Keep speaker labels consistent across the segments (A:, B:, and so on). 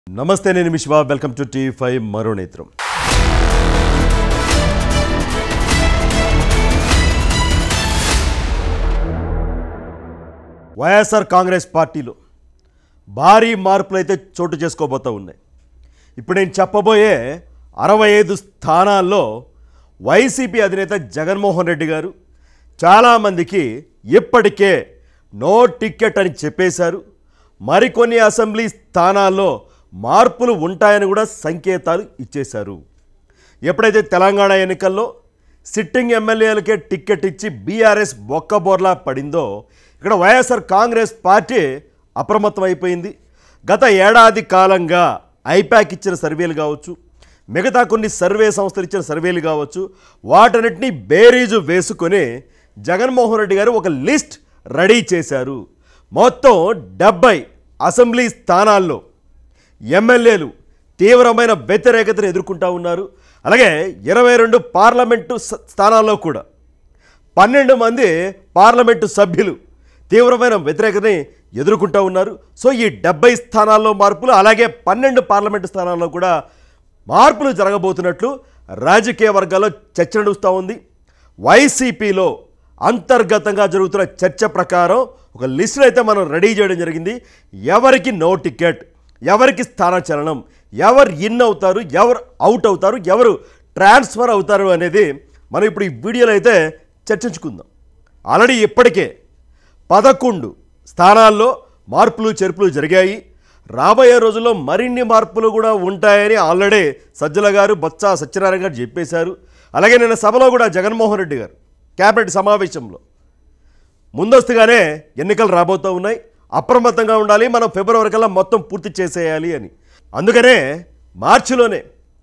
A: నమస్తే నేను మీ Shiva welcome to T five మరో నేత్రం వైఎస్ఆర్ కాంగ్రెస్ పార్టీలో భారీ మార్పులు అయితే చోటు చేసుకోబోతూ ఉన్నాయి ఇప్పుడు నేను చెప్పబోయే అరవై ఐదు స్థానాల్లో వైసీపీ అధినేత జగన్మోహన్ రెడ్డి గారు చాలామందికి ఇప్పటికే నో టికెట్ అని చెప్పేశారు మరికొన్ని అసెంబ్లీ స్థానాల్లో మార్పులు ఉంటాయని కూడా సంకేతాలు ఇచ్చేశారు ఎప్పుడైతే తెలంగాణ ఎన్నికల్లో సిట్టింగ్ ఎమ్మెల్యేలకే టిక్కెట్ ఇచ్చి బీఆర్ఎస్ బొక్కబోర్లా పడిందో ఇక్కడ వైఎస్ఆర్ కాంగ్రెస్ పార్టీ అప్రమత్తం అయిపోయింది గత ఏడాది కాలంగా ఐపాక్ ఇచ్చిన సర్వేలు కావచ్చు మిగతా కొన్ని సర్వే సంస్థలు ఇచ్చిన సర్వేలు కావచ్చు వాటన్నిటిని బేరీజు వేసుకొని జగన్మోహన్ రెడ్డి గారు ఒక లిస్ట్ రెడీ చేశారు మొత్తం డెబ్బై అసెంబ్లీ స్థానాల్లో ఎమ్మెల్యేలు తీవ్రమైన వ్యతిరేకతను ఎదుర్కొంటా ఉన్నారు అలాగే ఇరవై రెండు పార్లమెంటు స- స్థానాల్లో కూడా పన్నెండు మంది పార్లమెంటు సభ్యులు తీవ్రమైన వ్యతిరేకతని ఎదుర్కొంటూ ఉన్నారు సో ఈ డెబ్బై స్థానాల్లో మార్పులు అలాగే పన్నెండు పార్లమెంటు స్థానాల్లో కూడా మార్పులు జరగబోతున్నట్లు రాజకీయ వర్గాల్లో చర్చ నడుస్తూ ఉంది వైసీపీలో అంతర్గతంగా జరుగుతున్న చర్చ ప్రకారం ఒక లిస్టును అయితే మనం రెడీ చేయడం జరిగింది ఎవరికి నో టికెట్ ఎవరికి స్థానచలనం ఎవరు ఇన్ అవుతారు ఎవరు అవుట్ అవుతారు ఎవరు ట్రాన్స్ఫర్ అవుతారు అనేది మనం ఇప్పుడు ఈ వీడియోలో అయితే చర్చించుకుందాం ఆల్రెడీ ఇప్పటికే పదకొండు స్థానాల్లో మార్పులు చేర్పులు జరిగాయి రాబోయే రోజుల్లో మరిన్ని మార్పులు కూడా ఉంటాయని ఆల్రెడీ సజ్జల గారు బొత్స సత్యనారాయణ గారు చెప్పేశారు అలాగే నిన్న సభలో కూడా జగన్మోహన్ రెడ్డి గారు కేబినెట్ సమావేశంలో ముందస్తుగానే ఎన్నికలు రాబోతూ ఉన్నాయి అప్రమత్తంగా ఉండాలి మనం ఫిబ్రవరి కల్లా మొత్తం పూర్తి చేసేయాలి అని అందుకనే మార్చిలోనే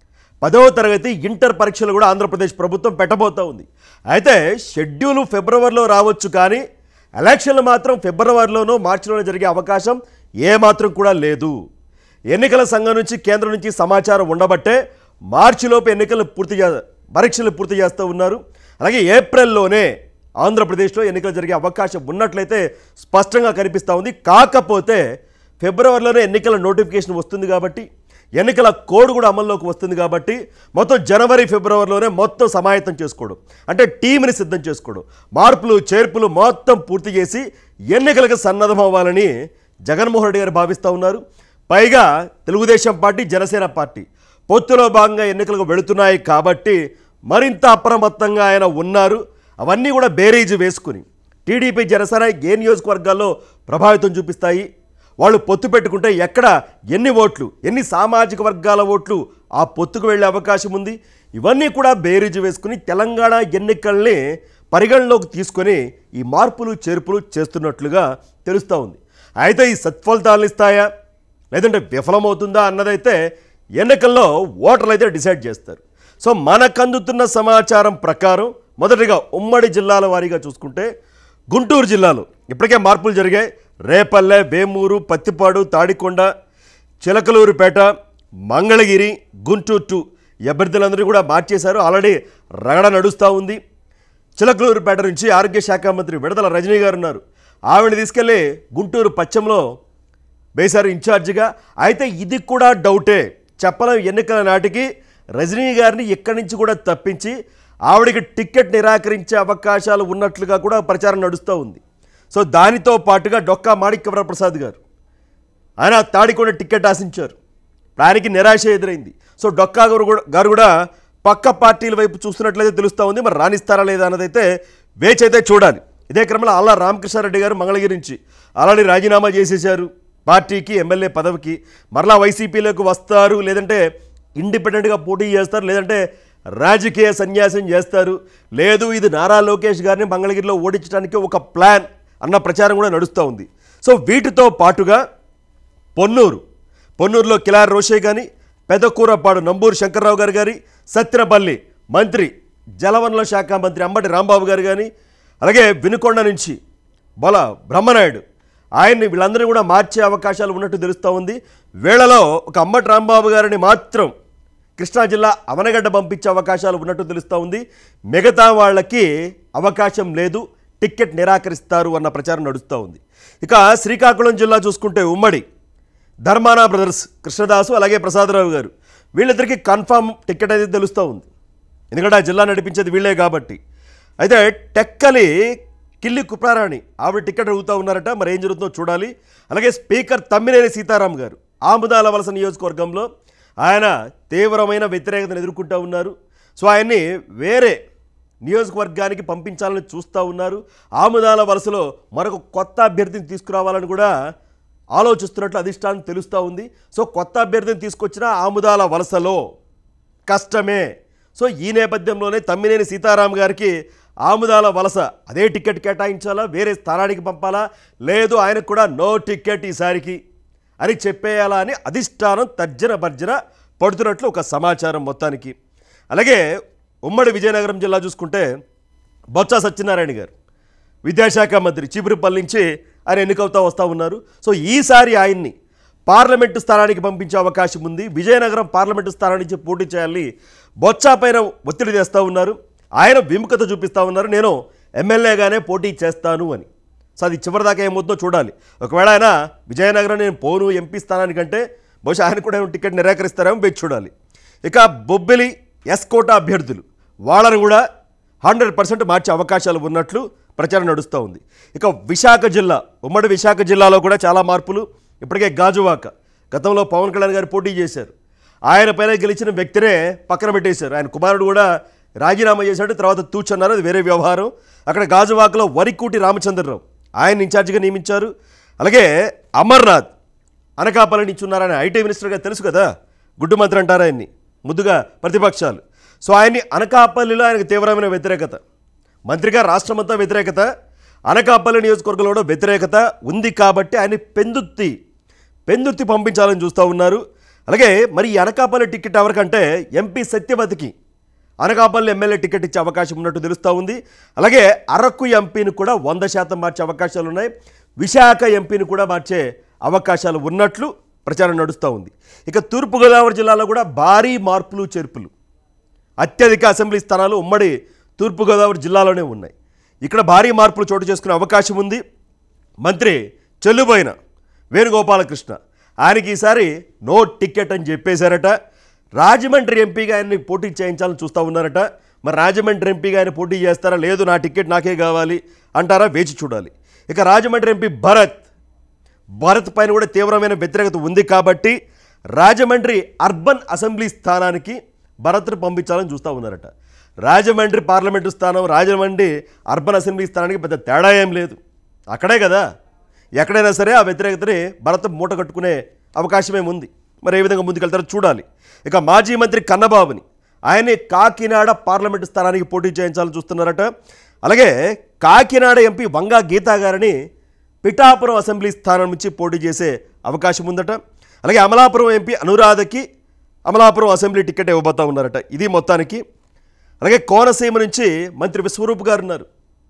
A: పదవ తరగతి ఇంటర్ పరీక్షలు కూడా ఆంధ్రప్రదేశ్ ప్రభుత్వం పెట్టబోతూ ఉంది అయితే షెడ్యూల్ ఫిబ్రవరిలో రావచ్చు కానీ ఎలక్షన్లు మాత్రం ఫిబ్రవరిలోనో మార్చిలోనో జరిగే అవకాశం ఏమాత్రం కూడా లేదు ఎన్నికల సంఘం నుంచి కేంద్రం నుంచి సమాచారం ఉండబట్టే మార్చిలోపు ఎన్నికలు పూర్తి చే పరీక్షలు పూర్తి చేస్తూ ఉన్నారు అలాగే ఏప్రిల్లోనే ఆంధ్రప్రదేశ్లో ఎన్నికలు జరిగే అవకాశం ఉన్నట్లయితే స్పష్టంగా కనిపిస్తూ ఉంది కాకపోతే ఫిబ్రవరిలోనే ఎన్నికల నోటిఫికేషన్ వస్తుంది కాబట్టి ఎన్నికల కోడ్ కూడా అమల్లోకి వస్తుంది కాబట్టి మొత్తం జనవరి ఫిబ్రవరిలోనే మొత్తం సమాయత్తం చేసుకోవడం అంటే టీంని సిద్ధం చేసుకోవడం మార్పులు చేర్పులు మొత్తం పూర్తి చేసి ఎన్నికలకు సన్నద్ధం అవ్వాలని జగన్మోహన్ రెడ్డి గారు భావిస్తూ ఉన్నారు పైగా తెలుగుదేశం పార్టీ జనసేన పార్టీ పొత్తులో భాగంగా ఎన్నికలకు వెళుతున్నాయి కాబట్టి మరింత అప్రమత్తంగా ఆయన ఉన్నారు అవన్నీ కూడా బేరీజు వేసుకుని టీడీపీ జనసేన ఏ నియోజకవర్గాల్లో ప్రభావితం చూపిస్తాయి వాళ్ళు పొత్తు పెట్టుకుంటే ఎక్కడ ఎన్ని ఓట్లు ఎన్ని సామాజిక వర్గాల ఓట్లు ఆ పొత్తుకు వెళ్ళే అవకాశం ఉంది ఇవన్నీ కూడా బేరీజు వేసుకుని తెలంగాణ ఎన్నికల్ని పరిగణలోకి తీసుకొని ఈ మార్పులు చేర్పులు చేస్తున్నట్లుగా తెలుస్తూ ఉంది అయితే ఈ సత్ఫలితాలు ఇస్తాయా లేదంటే విఫలమవుతుందా అన్నదైతే ఎన్నికల్లో ఓటర్లు అయితే డిసైడ్ చేస్తారు సో మనకు అందుతున్న సమాచారం ప్రకారం మొదటిగా ఉమ్మడి జిల్లాల వారీగా చూసుకుంటే గుంటూరు జిల్లాలో ఇప్పటికే మార్పులు జరిగాయి రేపల్లె వేమూరు పత్తిపాడు తాడికొండ చిలకలూరుపేట మంగళగిరి గుంటూరు టూ ఈ అభ్యర్థులందరూ కూడా మార్చేశారు ఆల్రెడీ రగడ నడుస్తూ ఉంది చిలకలూరుపేట నుంచి ఆరోగ్య శాఖ మంత్రి విడదల రజనీ గారు ఉన్నారు ఆవిడ తీసుకెళ్ళి గుంటూరు పశ్చిమలో వేశారు ఇన్ఛార్జిగా అయితే ఇది కూడా డౌటే చెప్పలేం ఎన్నికల నాటికి రజనీ గారిని ఇక్కడి నుంచి కూడా తప్పించి ఆవిడకి టికెట్ నిరాకరించే అవకాశాలు ఉన్నట్లుగా కూడా ప్రచారం నడుస్తూ ఉంది సో దానితో పాటుగా డొక్కా మాణిక్యవర ప్రసాద్ గారు ఆయన తాడికొండ టికెట్ ఆశించారు దానికి నిరాశ ఎదురైంది సో డొక్కా గారు కూడా గారు కూడా పక్క పార్టీల వైపు చూస్తున్నట్లయితే తెలుస్తూ ఉంది మరి రాణిస్తారా లేదా అన్నదైతే వేచి అయితే చూడాలి ఇదే క్రమంలో అల్లా రామకృష్ణారెడ్డి గారు మంగళగిరి నుంచి ఆల్రెడీ రాజీనామా చేసేశారు పార్టీకి ఎమ్మెల్యే పదవికి మరలా వైసీపీలోకి వస్తారు లేదంటే ఇండిపెండెంట్గా పోటీ చేస్తారు లేదంటే రాజకీయ సన్యాసం చేస్తారు లేదు ఇది నారా లోకేష్ గారిని మంగళగిరిలో ఓడించడానికి ఒక ప్లాన్ అన్న ప్రచారం కూడా నడుస్తూ ఉంది సో వీటితో పాటుగా పొన్నూరు పొన్నూరులో కిలార్ రోషే కానీ పెదకూరపాడు నంబూరు శంకర్రావు గారు గారి సత్యనపల్లి మంత్రి జలవనరుల శాఖ మంత్రి అంబటి రాంబాబు గారు కానీ అలాగే వినుకొండ నుంచి బొల బ్రహ్మనాయుడు ఆయన్ని వీళ్ళందరినీ కూడా మార్చే అవకాశాలు ఉన్నట్టు తెలుస్తూ ఉంది వీళ్ళలో ఒక అంబటి రాంబాబు గారిని మాత్రం కృష్ణా జిల్లా అవనగడ్డ పంపించే అవకాశాలు ఉన్నట్టు తెలుస్తూ ఉంది మిగతా వాళ్ళకి అవకాశం లేదు టిక్కెట్ నిరాకరిస్తారు అన్న ప్రచారం నడుస్తూ ఉంది ఇక శ్రీకాకుళం జిల్లా చూసుకుంటే ఉమ్మడి ధర్మానా బ్రదర్స్ కృష్ణదాసు అలాగే ప్రసాదరావు గారు వీళ్ళిద్దరికీ కన్ఫామ్ టికెట్ అయితే తెలుస్తూ ఉంది ఎందుకంటే ఆ జిల్లా నడిపించేది వీళ్ళే కాబట్టి అయితే టెక్కలి కిల్లి కుప్రారాణి ఆవిడ టికెట్ అడుగుతూ ఉన్నారట మరి ఏం జరుగుతుందో చూడాలి అలాగే స్పీకర్ తమ్మినేని సీతారాం గారు ఆముదాల వలస నియోజకవర్గంలో ఆయన తీవ్రమైన వ్యతిరేకతను ఎదుర్కొంటూ ఉన్నారు సో ఆయన్ని వేరే నియోజకవర్గానికి పంపించాలని చూస్తూ ఉన్నారు ఆముదాల వలసలో మరొక కొత్త అభ్యర్థిని తీసుకురావాలని కూడా ఆలోచిస్తున్నట్లు అధిష్టానం తెలుస్తూ ఉంది సో కొత్త అభ్యర్థిని తీసుకొచ్చిన ఆముదాల వలసలో కష్టమే సో ఈ నేపథ్యంలోనే తమ్మినేని సీతారాం గారికి ఆముదాల వలస అదే టికెట్ కేటాయించాలా వేరే స్థానానికి పంపాలా లేదు ఆయనకు కూడా నో టికెట్ ఈసారికి అని చెప్పేయాలా అని అధిష్టానం తర్జన భర్జన పడుతున్నట్లు ఒక సమాచారం మొత్తానికి అలాగే ఉమ్మడి విజయనగరం జిల్లా చూసుకుంటే బొత్స సత్యనారాయణ గారు విద్యాశాఖ మంత్రి చీపురుపల్లి నుంచి ఆయన ఎన్నికవుతా వస్తూ ఉన్నారు సో ఈసారి ఆయన్ని పార్లమెంటు స్థానానికి పంపించే అవకాశం ఉంది విజయనగరం పార్లమెంటు స్థానం నుంచి పోటీ చేయాలని బొత్స పైన ఒత్తిడి తెస్తూ ఉన్నారు ఆయన విముఖత చూపిస్తూ ఉన్నారు నేను ఎమ్మెల్యేగానే పోటీ చేస్తాను అని సో అది చివరిదాకా ఏమవుతుందో చూడాలి ఒకవేళ ఆయన విజయనగరం నేను పోను ఎంపీ స్థానానికంటే బహుశా ఆయన కూడా ఏమైనా టికెట్ నిరాకరిస్తారేమో వేచి చూడాలి ఇక బొబ్బిలి ఎస్కోట అభ్యర్థులు వాళ్ళను కూడా హండ్రెడ్ పర్సెంట్ మార్చే అవకాశాలు ఉన్నట్లు ప్రచారం నడుస్తూ ఉంది ఇక విశాఖ జిల్లా ఉమ్మడి విశాఖ జిల్లాలో కూడా చాలా మార్పులు ఇప్పటికే గాజువాక గతంలో పవన్ కళ్యాణ్ గారు పోటీ చేశారు ఆయన పైన గెలిచిన వ్యక్తినే పక్కన పెట్టేశారు ఆయన కుమారుడు కూడా రాజీనామా చేశాడు తర్వాత తూచన్నారు అది వేరే వ్యవహారం అక్కడ గాజువాకలో వరికూటి రామచంద్రరావు ఆయన ఇన్ఛార్జిగా నియమించారు అలాగే అమర్నాథ్ అనకాపల్లి నుంచి ఉన్నారని ఐటీ మినిస్టర్గా తెలుసు కదా గుడ్డు మంత్రి అంటారు ఆయన్ని ముద్దుగా ప్రతిపక్షాలు సో ఆయన్ని అనకాపల్లిలో ఆయనకు తీవ్రమైన వ్యతిరేకత మంత్రిగా రాష్ట్రమంతా వ్యతిరేకత అనకాపల్లి నియోజకవర్గంలో కూడా వ్యతిరేకత ఉంది కాబట్టి ఆయన్ని పెందుత్తి పెందుర్తి పంపించాలని చూస్తూ ఉన్నారు అలాగే మరి ఈ అనకాపల్లి టికెట్ ఎవరికంటే ఎంపీ సత్యవతికి అనకాపల్లి ఎమ్మెల్యే టికెట్ ఇచ్చే అవకాశం ఉన్నట్టు తెలుస్తూ ఉంది అలాగే అరకు ఎంపీని కూడా వంద శాతం మార్చే అవకాశాలు ఉన్నాయి విశాఖ ఎంపీని కూడా మార్చే అవకాశాలు ఉన్నట్లు ప్రచారం నడుస్తూ ఉంది ఇక తూర్పుగోదావరి జిల్లాలో కూడా భారీ మార్పులు చేర్పులు అత్యధిక అసెంబ్లీ స్థానాలు ఉమ్మడి తూర్పుగోదావరి జిల్లాలోనే ఉన్నాయి ఇక్కడ భారీ మార్పులు చోటు చేసుకునే అవకాశం ఉంది మంత్రి చెల్లుబోయిన వేణుగోపాలకృష్ణ ఆయనకి ఈసారి నో టికెట్ అని చెప్పేశారట రాజమండ్రి ఎంపీగా ఆయన్ని పోటీ చేయించాలని చూస్తూ ఉన్నారట మరి రాజమండ్రి ఎంపీగా ఆయన పోటీ చేస్తారా లేదు నా టికెట్ నాకే కావాలి అంటారా వేచి చూడాలి ఇక రాజమండ్రి ఎంపీ భరత్ భారత్ పైన కూడా తీవ్రమైన వ్యతిరేకత ఉంది కాబట్టి రాజమండ్రి అర్బన్ అసెంబ్లీ స్థానానికి భరత్ను పంపించాలని చూస్తూ ఉన్నారట రాజమండ్రి పార్లమెంటు స్థానం రాజమండ్రి అర్బన్ అసెంబ్లీ స్థానానికి పెద్ద తేడా ఏం లేదు అక్కడే కదా ఎక్కడైనా సరే ఆ వ్యతిరేకతని భరత్ మూట కట్టుకునే అవకాశమే ఉంది మరి ఏ విధంగా ముందుకెళ్తారో చూడాలి ఇక మాజీ మంత్రి కన్నబాబుని ఆయన్ని కాకినాడ పార్లమెంటు స్థానానికి పోటీ చేయించాలని చూస్తున్నారట అలాగే కాకినాడ ఎంపీ వంగా గీతా గారిని పిఠాపురం అసెంబ్లీ స్థానం నుంచి పోటీ చేసే అవకాశం ఉందట అలాగే అమలాపురం ఎంపీ అనురాధకి అమలాపురం అసెంబ్లీ టికెట్ ఇవ్వబోతా ఉన్నారట ఇది మొత్తానికి అలాగే కోనసీమ నుంచి మంత్రి విశ్వరూప్ గారు ఉన్నారు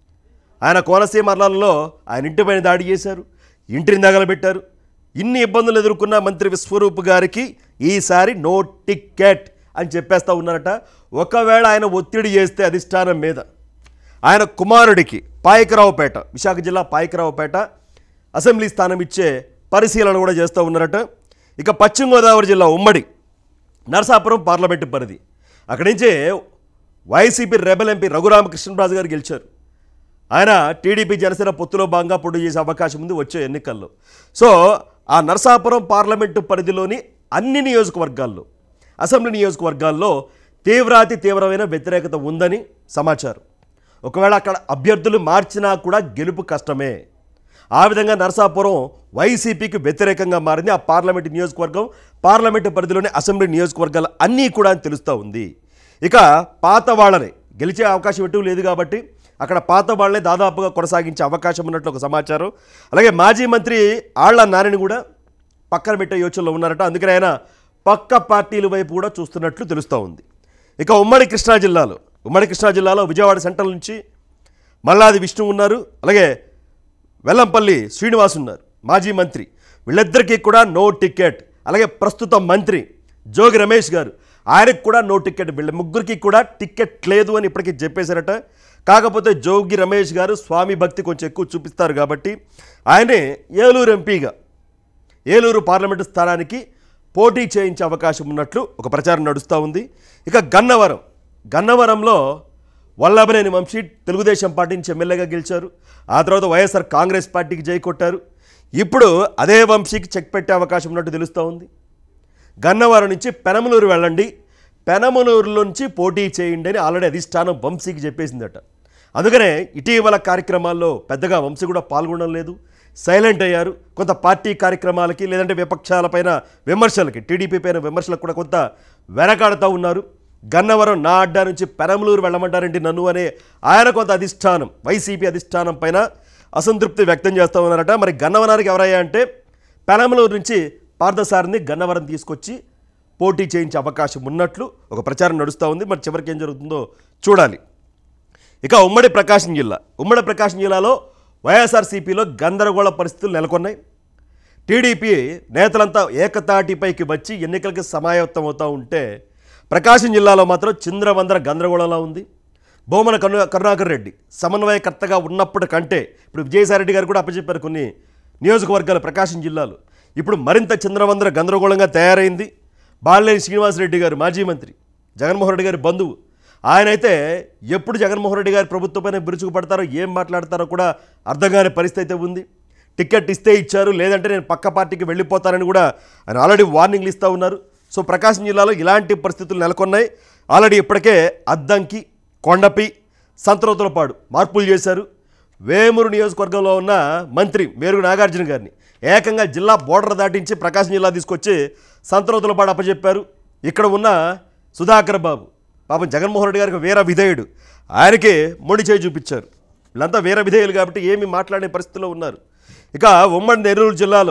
A: ఆయన కోనసీమ మరణాలలో ఆయన ఇంటిపైన దాడి చేశారు ఇంటిని తగలబెట్టారు ఇన్ని ఇబ్బందులు ఎదుర్కొన్న మంత్రి విశ్వరూప్ గారికి ఈసారి నో టికెట్ అని చెప్పేస్తా ఉన్నారట ఒకవేళ ఆయన ఒత్తిడి చేస్తే అధిష్టానం మీద ఆయన కుమారుడికి పాయకరావుపేట విశాఖ జిల్లా పాయకరావుపేట అసెంబ్లీ స్థానం ఇచ్చే పరిశీలన కూడా చేస్తూ ఉన్నారట ఇక పశ్చిమ గోదావరి జిల్లా ఉమ్మడి నరసాపురం పార్లమెంటు పరిధి అక్కడి నుంచే వైసీపీ రెబల్ ఎంపీ రఘురామకృష్ణరాజు గారు గెలిచారు ఆయన టీడీపీ జనసేన పొత్తులో భాగంగా పోటీ చేసే అవకాశం ఉంది వచ్చే ఎన్నికల్లో సో ఆ నరసాపురం పార్లమెంటు పరిధిలోని అన్ని నియోజకవర్గాల్లో అసెంబ్లీ నియోజకవర్గాల్లో తీవ్రాతి తీవ్రమైన వ్యతిరేకత ఉందని సమాచారం ఒకవేళ అక్కడ అభ్యర్థులు మార్చినా కూడా గెలుపు కష్టమే ఆ విధంగా నరసాపురం వైసీపీకి వ్యతిరేకంగా మారింది ఆ పార్లమెంటు నియోజకవర్గం పార్లమెంటు పరిధిలోని అసెంబ్లీ నియోజకవర్గాలు అన్నీ కూడా అని తెలుస్తూ ఉంది ఇక పాత వాళ్ళని గెలిచే అవకాశం ఎటు లేదు కాబట్టి అక్కడ పాత వాళ్ళే దాదాపుగా కొనసాగించే అవకాశం ఉన్నట్లు ఒక సమాచారం అలాగే మాజీ మంత్రి ఆళ్ల నానిని కూడా పక్కన పెట్టే యోచనలో ఉన్నారట అందుకని ఆయన పక్క పార్టీల వైపు కూడా చూస్తున్నట్లు తెలుస్తూ ఉంది ఇక ఉమ్మడి కృష్ణా జిల్లాలో ఉమ్మడి కృష్ణా జిల్లాలో విజయవాడ సెంట్రల్ నుంచి మల్లాది విష్ణు ఉన్నారు అలాగే వెల్లంపల్లి శ్రీనివాస్ ఉన్నారు మాజీ మంత్రి వీళ్ళిద్దరికీ కూడా నో టికెట్ అలాగే ప్రస్తుత మంత్రి జోగి రమేష్ గారు ఆయనకు కూడా నో టికెట్ వీళ్ళ ముగ్గురికి కూడా టికెట్ లేదు అని ఇప్పటికీ చెప్పేశారట కాకపోతే జోగి రమేష్ గారు స్వామి భక్తి కొంచెం ఎక్కువ చూపిస్తారు కాబట్టి ఆయనే ఏలూరు ఎంపీగా ఏలూరు పార్లమెంటు స్థానానికి పోటీ చేయించే అవకాశం ఉన్నట్లు ఒక ప్రచారం నడుస్తూ ఉంది ఇక గన్నవరం గన్నవరంలో వల్లభనేని వంశీ తెలుగుదేశం పార్టీ నుంచి ఎమ్మెల్యేగా గెలిచారు ఆ తర్వాత వైఎస్ఆర్ కాంగ్రెస్ పార్టీకి జై కొట్టారు ఇప్పుడు అదే వంశీకి చెక్ పెట్టే అవకాశం ఉన్నట్టు తెలుస్తూ ఉంది గన్నవరం నుంచి పెనమలూరు వెళ్ళండి పెనమలూరు నుంచి పోటీ చేయండి అని ఆల్రెడీ అధిష్టానం వంశీకి చెప్పేసిందట అందుకనే ఇటీవల కార్యక్రమాల్లో పెద్దగా వంశీ కూడా పాల్గొనడం లేదు సైలెంట్ అయ్యారు కొంత పార్టీ కార్యక్రమాలకి లేదంటే విపక్షాలపైన విమర్శలకి టీడీపీ పైన విమర్శలకు కూడా కొంత వెనకాడుతూ ఉన్నారు గన్నవరం నా అడ్డా నుంచి పెనమలూరు వెళ్ళమంటారేంటి నన్ను అనే ఆయన కొంత అధిష్టానం వైసీపీ అధిష్టానం పైన అసంతృప్తి వ్యక్తం చేస్తూ ఉన్నారట మరి గన్నవరానికి ఎవరయ్యా అంటే పెనమలూరు నుంచి పార్థసారిని గన్నవరం తీసుకొచ్చి పోటీ చేయించే అవకాశం ఉన్నట్లు ఒక ప్రచారం నడుస్తూ ఉంది మరి చివరికి ఏం జరుగుతుందో చూడాలి ఇక ఉమ్మడి ప్రకాశం జిల్లా ఉమ్మడి ప్రకాశం జిల్లాలో వైఎస్ఆర్సీపీలో గందరగోళ పరిస్థితులు నెలకొన్నాయి టీడీపీ నేతలంతా ఏకతాటిపైకి వచ్చి ఎన్నికలకి సమాయత్తం అవుతూ ఉంటే ప్రకాశం జిల్లాలో మాత్రం చింద్రవందర గందరగోళంలా ఉంది బొమ్మన కరు కరుణాకర్ రెడ్డి సమన్వయకర్తగా ఉన్నప్పటి కంటే ఇప్పుడు విజయసాయిరెడ్డి గారు కూడా అప్పచెప్పారు కొన్ని నియోజకవర్గాలు ప్రకాశం జిల్లాలో ఇప్పుడు మరింత చంద్రవందర గందరగోళంగా తయారైంది బాలినేని శ్రీనివాసరెడ్డి గారు మాజీ మంత్రి జగన్మోహన్ రెడ్డి గారి బంధువు ఆయనైతే ఎప్పుడు జగన్మోహన్ రెడ్డి గారి ప్రభుత్వంపైన బిరుచుకు పడతారో ఏం మాట్లాడతారో కూడా అర్థం కాని పరిస్థితి అయితే ఉంది టికెట్ ఇస్తే ఇచ్చారు లేదంటే నేను పక్క పార్టీకి వెళ్ళిపోతానని కూడా ఆయన ఆల్రెడీ వార్నింగ్లు ఇస్తూ ఉన్నారు సో ప్రకాశం జిల్లాలో ఇలాంటి పరిస్థితులు నెలకొన్నాయి ఆల్రెడీ ఇప్పటికే అద్దంకి కొండపి సంతరోతులపాడు మార్పులు చేశారు వేమూరు నియోజకవర్గంలో ఉన్న మంత్రి మేరుగు నాగార్జున గారిని ఏకంగా జిల్లా బోర్డర్ దాటించి ప్రకాశం జిల్లా తీసుకొచ్చి సంతరోతులపాడు అప్పచెప్పారు ఇక్కడ ఉన్న సుధాకర్ బాబు పాపం జగన్మోహన్ రెడ్డి గారికి వీర విధేయుడు ఆయనకి మొండి చేయి చూపించారు వీళ్ళంతా వీర విధేయులు కాబట్టి ఏమీ మాట్లాడే పరిస్థితిలో ఉన్నారు ఇక ఉమ్మడి నెల్లూరు జిల్లాలో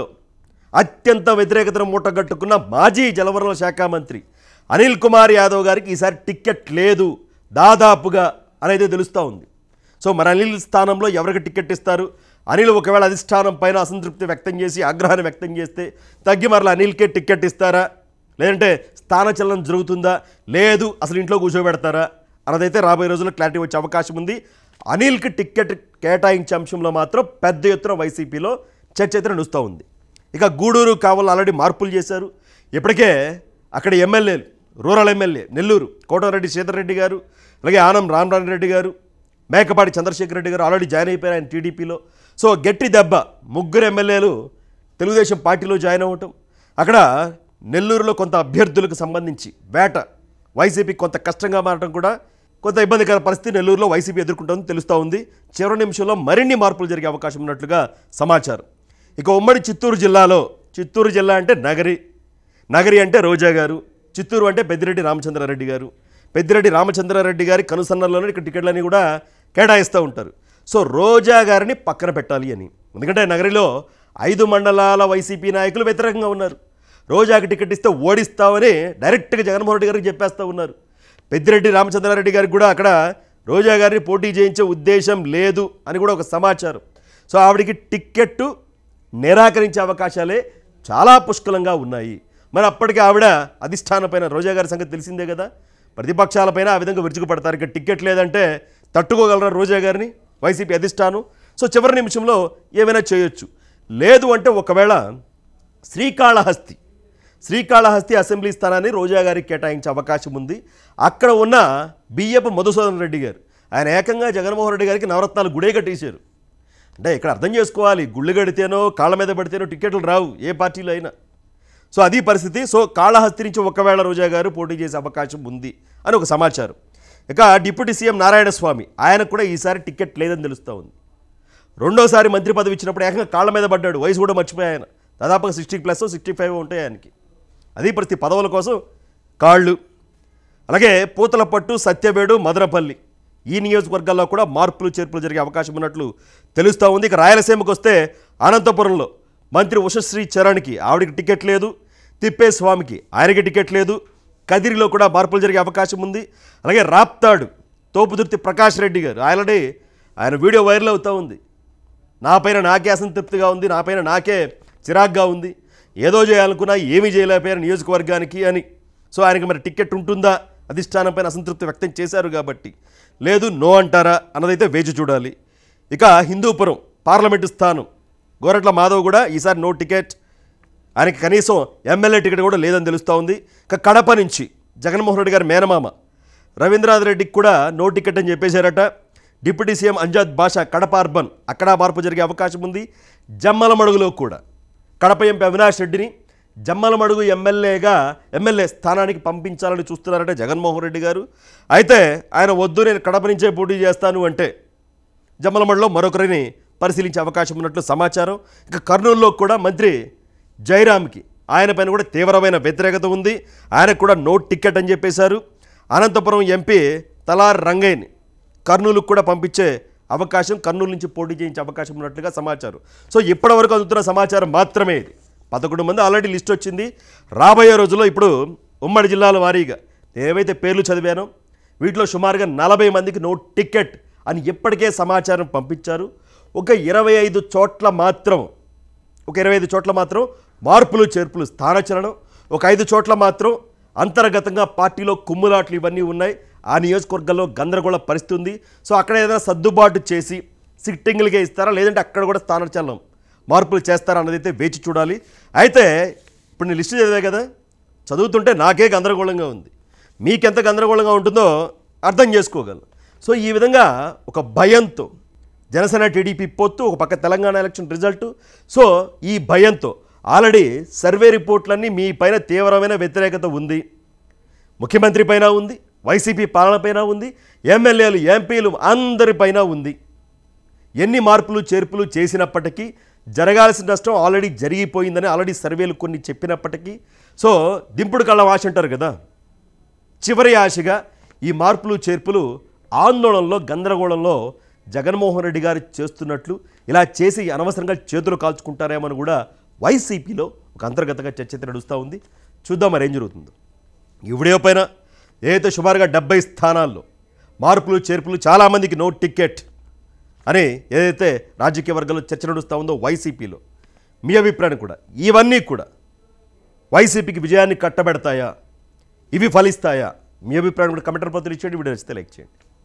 A: అత్యంత వ్యతిరేకతను మూటగట్టుకున్న మాజీ జలవనరుల శాఖ మంత్రి అనిల్ కుమార్ యాదవ్ గారికి ఈసారి టిక్కెట్ లేదు దాదాపుగా అనేది తెలుస్తూ ఉంది సో మరి అనిల్ స్థానంలో ఎవరికి టికెట్ ఇస్తారు అనిల్ ఒకవేళ అధిష్టానం పైన అసంతృప్తి వ్యక్తం చేసి ఆగ్రహాన్ని వ్యక్తం చేస్తే తగ్గి మరలా అనిల్కే టికెట్ ఇస్తారా లేదంటే స్థానచలనం జరుగుతుందా లేదు అసలు ఇంట్లో కూర్చోబెడతారా అన్నదైతే రాబోయే రోజుల్లో క్లారిటీ వచ్చే అవకాశం ఉంది అనిల్కి టికెట్ కేటాయించే అంశంలో మాత్రం పెద్ద ఎత్తున వైసీపీలో చర్చ అయితే నడుస్తూ ఉంది ఇక గూడూరు కావాలని ఆల్రెడీ మార్పులు చేశారు ఇప్పటికే అక్కడ ఎమ్మెల్యేలు రూరల్ ఎమ్మెల్యే నెల్లూరు కోటరెడ్డి సీతారెడ్డి గారు అలాగే ఆనం రామరాన్ రెడ్డి గారు మేకపాటి చంద్రశేఖర్ రెడ్డి గారు ఆల్రెడీ జాయిన్ అయిపోయారు ఆయన టీడీపీలో సో గట్టి దెబ్బ ముగ్గురు ఎమ్మెల్యేలు తెలుగుదేశం పార్టీలో జాయిన్ అవ్వటం అక్కడ నెల్లూరులో కొంత అభ్యర్థులకు సంబంధించి వేట వైసీపీ కొంత కష్టంగా మారడం కూడా కొంత ఇబ్బందికర పరిస్థితి నెల్లూరులో వైసీపీ ఎదుర్కొంటుందని తెలుస్తూ ఉంది చివరి నిమిషంలో మరిన్ని మార్పులు జరిగే అవకాశం ఉన్నట్లుగా సమాచారం ఇక ఉమ్మడి చిత్తూరు జిల్లాలో చిత్తూరు జిల్లా అంటే నగరి నగరి అంటే రోజా గారు చిత్తూరు అంటే పెద్దిరెడ్డి రామచంద్రారెడ్డి గారు పెద్దిరెడ్డి రామచంద్రారెడ్డి గారి కనుసన్నల్లోనే ఇక్కడ టికెట్లన్నీ కూడా కేటాయిస్తూ ఉంటారు సో రోజా గారిని పక్కన పెట్టాలి అని ఎందుకంటే నగరిలో ఐదు మండలాల వైసీపీ నాయకులు వ్యతిరేకంగా ఉన్నారు రోజాకి టికెట్ ఇస్తే ఓడిస్తామని డైరెక్ట్గా జగన్మోహన్ రెడ్డి గారికి చెప్పేస్తూ ఉన్నారు పెద్దిరెడ్డి రామచంద్రారెడ్డి గారికి కూడా అక్కడ రోజా గారిని పోటీ చేయించే ఉద్దేశం లేదు అని కూడా ఒక సమాచారం సో ఆవిడికి టిక్కెట్టు నిరాకరించే అవకాశాలే చాలా పుష్కలంగా ఉన్నాయి మరి అప్పటికి ఆవిడ అధిష్టానపైన రోజా గారి సంగతి తెలిసిందే కదా ప్రతిపక్షాలపైన ఆ విధంగా విరుచుకుపడతారు ఇక టిక్కెట్ లేదంటే తట్టుకోగలరా రోజా గారిని వైసీపీ అధిష్టానం సో చివరి నిమిషంలో ఏమైనా చేయొచ్చు లేదు అంటే ఒకవేళ శ్రీకాళహస్తి శ్రీకాళహస్తి అసెంబ్లీ స్థానాన్ని రోజా గారికి కేటాయించే అవకాశం ఉంది అక్కడ ఉన్న బియ్యపు మధుసూదన్ రెడ్డి గారు ఆయన ఏకంగా జగన్మోహన్ రెడ్డి గారికి నవరత్నాలు గుడే కట్టేశారు అంటే ఇక్కడ అర్థం చేసుకోవాలి గుళ్ళు కడితేనో కాళ్ళ మీద పడితేనో టికెట్లు రావు ఏ పార్టీలో అయినా సో అది పరిస్థితి సో కాళహస్తి నుంచి ఒకవేళ రోజా గారు పోటీ చేసే అవకాశం ఉంది అని ఒక సమాచారం ఇక డిప్యూటీ సీఎం నారాయణ స్వామి ఆయనకు కూడా ఈసారి టికెట్ లేదని తెలుస్తూ ఉంది రెండోసారి మంత్రి పదవి ఇచ్చినప్పుడు ఏకంగా కాళ్ళ మీద పడ్డాడు వయసు కూడా మర్చిపోయి ఆయన దాదాపుగా సిక్స్టీ ప్లస్ సిక్స్టీ ఫైవ్ ఉంటాయి ఆయనకి అది ప్రతి పదవుల కోసం కాళ్ళు అలాగే పూతలపట్టు సత్యవేడు మదనపల్లి ఈ నియోజకవర్గాల్లో కూడా మార్పులు చేర్పులు జరిగే అవకాశం ఉన్నట్లు తెలుస్తూ ఉంది ఇక రాయలసీమకు వస్తే అనంతపురంలో మంత్రి ఉషశ్రీ చరణ్కి ఆవిడకి టికెట్ లేదు తిప్పేస్వామికి ఆయనకి టికెట్ లేదు కదిరిలో కూడా మార్పులు జరిగే అవకాశం ఉంది అలాగే రాప్తాడు తోపుదుర్తి ప్రకాష్ రెడ్డి గారు ఆల్రెడీ ఆయన వీడియో వైరల్ అవుతూ ఉంది నా పైన నాకే అసంతృప్తిగా ఉంది నా పైన నాకే చిరాగ్గా ఉంది ఏదో చేయాలనుకున్నా ఏమీ చేయలేకపోయారు నియోజకవర్గానికి అని సో ఆయనకి మరి టికెట్ ఉంటుందా అధిష్టానం పైన అసంతృప్తి వ్యక్తం చేశారు కాబట్టి లేదు నో అంటారా అన్నదైతే వేచి చూడాలి ఇక హిందూపురం పార్లమెంటు స్థానం గోరట్ల మాధవ్ కూడా ఈసారి నో టికెట్ ఆయనకి కనీసం ఎమ్మెల్యే టికెట్ కూడా లేదని తెలుస్తూ ఉంది ఇక కడప నుంచి జగన్మోహన్ రెడ్డి గారి మేనమామ రవీంద్రనాథ్ రెడ్డికి కూడా నో టికెట్ అని చెప్పేశారట deputy CM Amzad Basha Kadapa urban అక్కడ మార్పు జరిగే అవకాశం ఉంది జమ్మలమడుగులో కూడా కడప ఎంపీ అవినాష్ రెడ్డిని జమ్మలమడుగు ఎమ్మెల్యేగా ఎమ్మెల్యే స్థానానికి పంపించాలని చూస్తున్నారట జగన్మోహన్ రెడ్డి గారు అయితే ఆయన వద్దు నేను కడప నుంచే పోటీ చేస్తాను అంటే జమ్మలమడిలో మరొకరిని పరిశీలించే అవకాశం ఉన్నట్లు సమాచారం ఇక కర్నూలులో కూడా మంత్రి జయరామ్కి ఆయన పైన కూడా తీవ్రమైన వ్యతిరేకత ఉంది ఆయనకు కూడా నో టికెట్ అని చెప్పేశారు అనంతపురం ఎంపీ తలార్ రంగయ్యని కర్నూలుకు కూడా పంపించే అవకాశం కర్నూలు నుంచి పోటీ చేయించే అవకాశం ఉన్నట్లుగా సమాచారం సో ఇప్పటివరకు అందుతున్న సమాచారం మాత్రమే ఇది పదకొండు మంది ఆల్రెడీ లిస్ట్ వచ్చింది రాబోయే రోజుల్లో ఇప్పుడు ఉమ్మడి జిల్లాల వారీగా ఏవైతే పేర్లు చదివానో వీటిలో సుమారుగా నలభై మందికి నో టికెట్ అని ఇప్పటికే సమాచారం పంపించారు ఒక ఇరవై ఐదు చోట్ల మాత్రం ఒక ఇరవై ఐదు చోట్ల మాత్రం మార్పులు చేర్పులు స్థానచలనం ఒక ఐదు చోట్ల మాత్రం అంతర్గతంగా పార్టీలో కుమ్ములాట్లు ఇవన్నీ ఉన్నాయి ఆ నియోజకవర్గాల్లో గందరగోళ పరిస్థితి ఉంది సో అక్కడ ఏదైనా సర్దుబాటు చేసి సిట్టింగ్లకే ఇస్తారా లేదంటే అక్కడ కూడా స్థానచలనం మార్పులు చేస్తారా అన్నది అయితే వేచి చూడాలి అయితే ఇప్పుడు నేను లిస్ట్ చదివే కదా చదువుతుంటే నాకే గందరగోళంగా ఉంది మీకెంత గందరగోళంగా ఉంటుందో అర్థం చేసుకోగలను సో ఈ విధంగా ఒక భయంతో జనసేన టీడీపీ పొత్తు ఒక పక్క తెలంగాణ ఎలక్షన్ రిజల్ట్ సో ఈ భయంతో ఆల్రెడీ సర్వే రిపోర్ట్లన్నీ మీ పైన తీవ్రమైన వ్యతిరేకత ఉంది ముఖ్యమంత్రి పైన ఉంది వైసీపీ పాలన పైన ఉంది ఎమ్మెల్యేలు ఎంపీలు అందరిపైన ఉంది ఎన్ని మార్పులు చేర్పులు చేసినప్పటికీ జరగాల్సిన నష్టం ఆల్రెడీ జరిగిపోయిందని ఆల్రెడీ సర్వేలు కొన్ని చెప్పినప్పటికీ సో దింపుడు కళ్ళ ఆశ అంటారు కదా చివరి ఆశగా ఈ మార్పులు చేర్పులు ఆందోళనలో గందరగోళంలో జగన్మోహన్ రెడ్డి గారు చేస్తున్నట్లు ఇలా చేసి అనవసరంగా చేతులు కాల్చుకుంటారేమని కూడా వైసీపీలో ఒక అంతర్గతంగా చర్చ అయితే నడుస్తూ ఉంది చూద్దాం మరి ఏం జరుగుతుందో ఈ వీడియో పైన ఏదైతే సుమారుగా డెబ్బై స్థానాల్లో మార్పులు చేర్పులు చాలామందికి నో టికెట్ అని ఏదైతే రాజకీయ వర్గాల్లో చర్చ నడుస్తూ ఉందో వైసీపీలో మీ అభిప్రాయం కూడా ఇవన్నీ కూడా వైసీపీకి విజయాన్ని కట్టబెడతాయా ఇవి ఫలిస్తాయా మీ అభిప్రాయం కూడా కమెంటర్ పత్రులు ఇచ్చేయండి వీడియో నచ్చితే లైక్ చేయండి